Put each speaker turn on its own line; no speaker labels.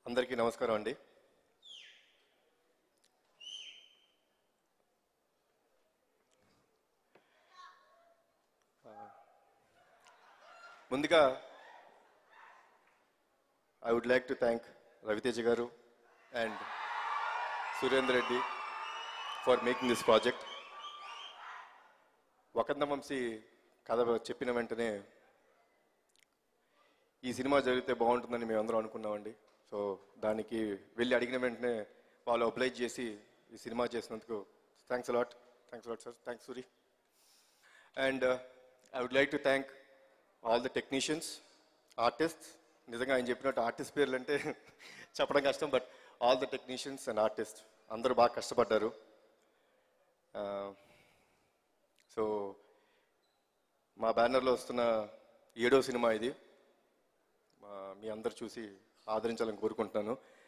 అందరికీ నమస్కారం అండి ముందుగా I would like to thank Ravi Teja గారు and Surender Reddy for making this project వకంద వంశీ కథ చెప్పిన వెంటనే ఈ సినిమా జరిగితే బాగుంటుందని మేమందరం అనుకున్నామండి సో దానికి వెళ్ళి అడిగిన వెంటనే వాళ్ళు అప్లై చేసి ఈ సినిమా చేసినందుకు thanks a lot thanks a lot sir thanks Suri and I would like to thank all the technicians artist నిజంగా ఆయన చెప్పినట్టు ఆర్టిస్ట్ పేర్లు అంటే చెప్పడం కష్టం but all the technicians and artist అందరూ బాగా కష్టపడ్డారు సో మా బ్యానర్లో వస్తున్న ఏడో సినిమా ఇది మా- మీ అందరు చూసి ఆదరించాలని కోరుకుంటున్నాను